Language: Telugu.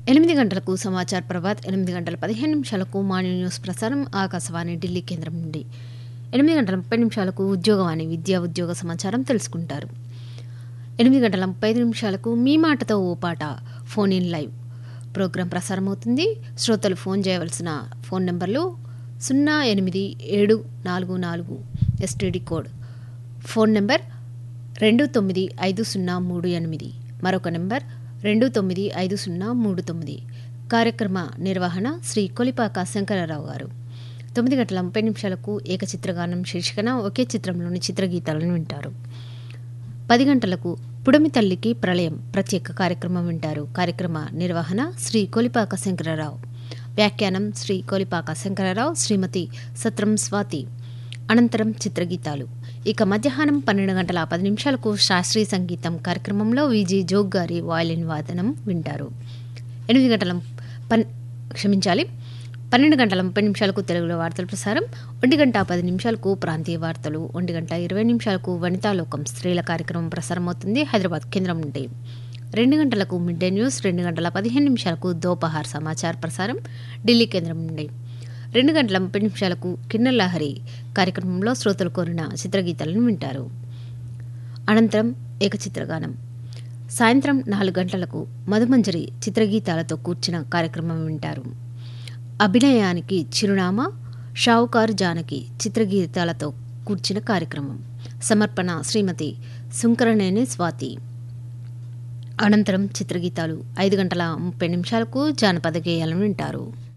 ఎనిమిది గంటలకు సమాచార్ ప్రభాత్ ఎనిమిది గంటల పదిహేను నిమిషాలకు మార్నింగ్ న్యూస్ ప్రసారం ఆకాశవాణి ఢిల్లీ కేంద్రం నుండి ఎనిమిది గంటల ముప్పై నిమిషాలకు ఉద్యోగవాణి విద్యా ఉద్యోగ సమాచారం తెలుసుకుంటారు ఎనిమిది గంటల ముప్పై ఐదు నిమిషాలకు మీ మాటతో ఓ పాట ఫోన్ ఇన్ లైవ్ ప్రోగ్రాం ప్రసారం అవుతుంది శ్రోతలు ఫోన్ చేయవలసిన ఫోన్ నెంబర్లు సున్నా ఎనిమిది ఏడు నాలుగు నాలుగు ఎస్టీడీ కోడ్ ఫోన్ నెంబర్ రెండు తొమ్మిది ఐదు సున్నా మూడు ఎనిమిది మరొక నెంబర్ రెండు తొమ్మిది ఐదు సున్నా మూడు తొమ్మిది కార్యక్రమ నిర్వహణ శ్రీ కొలిపాక శంకరరావు గారు తొమ్మిది గంటల ముప్పై నిమిషాలకు ఏకచిత్రగానం శీర్షికన ఒకే చిత్రంలోని చిత్రగీతాలను వింటారు పది గంటలకు పుడమి తల్లికి ప్రళయం ప్రత్యేక కార్యక్రమం వింటారు కార్యక్రమ నిర్వహణ శ్రీ కొలిపాక శంకరరావు వ్యాఖ్యానం శ్రీ కొలిపాక శంకరరావు శ్రీమతి సత్రం స్వాతి అనంతరం చిత్రగీతాలు ఇక మధ్యాహ్నం పన్నెండు గంటల పది నిమిషాలకు శాస్త్రీయ సంగీతం కార్యక్రమంలో విజి జోగ్ గారి వాయలిన్ వాదనం వింటారు ఎనిమిది గంటల పన్ క్షమించాలి పన్నెండు గంటల ముప్పై నిమిషాలకు తెలుగులో వార్తల ప్రసారం ఒంటి గంట పది నిమిషాలకు ప్రాంతీయ వార్తలు ఒంటి గంట ఇరవై నిమిషాలకు వనితాలోకం స్త్రీల కార్యక్రమం ప్రసారం అవుతుంది హైదరాబాద్ కేంద్రం నుండి రెండు గంటలకు మిడ్ డే న్యూస్ రెండు గంటల పదిహేను నిమిషాలకు దోపహార్ సమాచార ప్రసారం ఢిల్లీ కేంద్రం నుండి రెండు గంటల ముప్పై నిమిషాలకు కిన్నెర లహరి కార్యక్రమంలో శ్రోతలు కోరిన చిత్రగీతాలను వింటారు అనంతరం ఏకచిత్రగానం సాయంత్రం నాలుగు గంటలకు మధుమంజరి చిత్రగీతాలతో కూర్చిన కార్యక్రమం వింటారు అభినయానికి చిరునామా షావుకారు జానకి చిత్రగీతాలతో కూర్చిన కార్యక్రమం సమర్పణ శ్రీమతి సుంకరనేని స్వాతి అనంతరం చిత్రగీతాలు ఐదు గంటల ముప్పై నిమిషాలకు జానపద గేయాలను వింటారు